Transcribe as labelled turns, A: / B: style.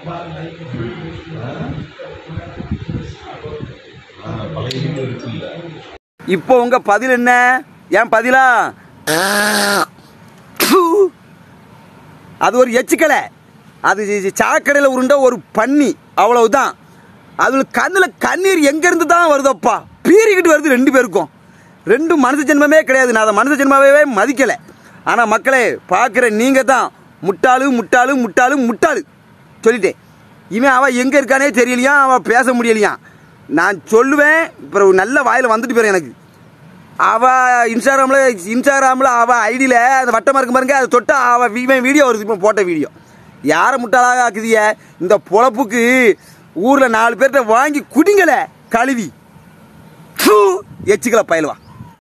A: பழைய வீடு இருக்குல்ல
B: இப்போ உங்க பதில் என்ன ஏன் பதிலா ப்பு. அது ஒரு எச்சுக்கலை அது சாக்கடையில் உருண்ட ஒரு பன்னி அவ்வளவுதான் அது கண்ணில் கண்ணீர் எங்கேருந்து தான் வருதப்பா பீறிக்கிட்டு வருது ரெண்டு பேருக்கும் ரெண்டு மனுஷ ஜென்மமே கிடையாது நான் அதை மனுஷ ஜென்மாவே மதிக்கலை ஆனால் மக்களே பார்க்குற நீங்கள் தான் முட்டாளு முட்டாளு முட்டாளு முட்டாளு சொல்லிட்டேன் இவன் அவன் எங்கே இருக்கானே தெரியலையா அவன் பேச முடியலையா நான் சொல்லுவேன் அப்புறம் நல்ல வாயில் வந்துட்டு போயிடும் எனக்கு அவ இன்ஸ்டாகிராமில் இன்ஸ்டாகிராமில் அவ ஐடியில் அந்த வட்டமாக இருக்கு பாருங்க அதை தொட்டா அவ இவன் வீடியோ வருது இப்போ போட்ட வீடியோ யாரை முட்டாளாக ஆக்குதிய இந்த பொழப்புக்கு ஊரில் நாலு பேர்கிட்ட வாங்கி குடிங்கல கழுவி ஃபு, எச்சிக்கல பயலுவா